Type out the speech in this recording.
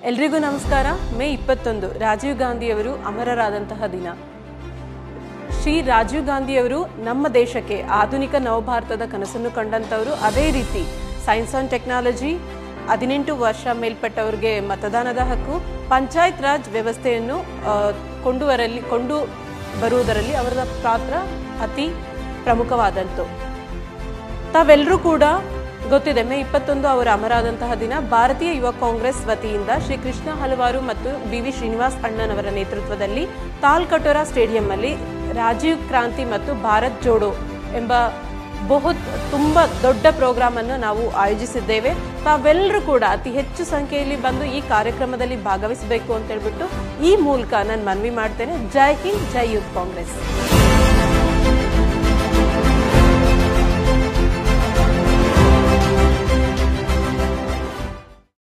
ಎಲ್ರಿಗೂ ನಮಸ್ಕಾರ ಮೇ ಇಪ್ಪತ್ತೊಂದು ರಾಜೀವ್ ಗಾಂಧಿಯವರು ಅಮರರಾದಂತಹ ದಿನ ಶ್ರೀ ರಾಜೀವ್ ಗಾಂಧಿಯವರು ನಮ್ಮ ದೇಶಕ್ಕೆ ಆಧುನಿಕ ನವಭಾರತದ ಕನಸನ್ನು ಕಂಡಂಥವರು ಅದೇ ರೀತಿ ಸೈನ್ಸ್ ಆ್ಯಂಡ್ ಟೆಕ್ನಾಲಜಿ ಹದಿನೆಂಟು ವರ್ಷ ಮೇಲ್ಪಟ್ಟವರಿಗೆ ಮತದಾನದ ಹಕ್ಕು ಪಂಚಾಯತ್ ರಾಜ್ ವ್ಯವಸ್ಥೆಯನ್ನು ಆ, ಕೊಂಡುವರಲ್ಲಿ ಕೊಂಡು ಬರುವುದರಲ್ಲಿ ಅವರ ಪಾತ್ರ ಅತಿ ಪ್ರಮುಖವಾದಂತು ತಾವೆಲ್ಲರೂ ಕೂಡ ಗೊತ್ತಿದೆ ಮೇ ಇಪ್ಪತ್ತೊಂದು ಅವರ ಅಮರಾದಂತಹ ದಿನ ಭಾರತೀಯ ಯುವ ಕಾಂಗ್ರೆಸ್ ವತಿಯಿಂದ ಶ್ರೀ ಕೃಷ್ಣ ಹಲವಾರು ಮತ್ತು ಬಿ ವಿ ಶ್ರೀನಿವಾಸ್ ಅಣ್ಣನವರ ನೇತೃತ್ವದಲ್ಲಿ ತಾಲ್ಕಟೋರಾ ಸ್ಟೇಡಿಯಂನಲ್ಲಿ ರಾಜೀವ್ ಕ್ರಾಂತಿ ಮತ್ತು ಭಾರತ್ ಜೋಡೋ ಎಂಬ ಬಹುತ್ ತುಂಬ ದೊಡ್ಡ ಪ್ರೋಗ್ರಾಮ್ ಅನ್ನು ನಾವು ಆಯೋಜಿಸಿದ್ದೇವೆ ತಾವೆಲ್ಲರೂ ಕೂಡ ಅತಿ ಹೆಚ್ಚು ಸಂಖ್ಯೆಯಲ್ಲಿ ಬಂದು ಈ ಕಾರ್ಯಕ್ರಮದಲ್ಲಿ ಭಾಗವಹಿಸಬೇಕು ಅಂತ ಹೇಳ್ಬಿಟ್ಟು ಈ ಮೂಲಕ ನಾನು ಮನವಿ ಮಾಡ್ತೇನೆ ಜೈ ಹಿಂದ್ ಜೈ ಯೂತ್ ಕಾಂಗ್ರೆಸ್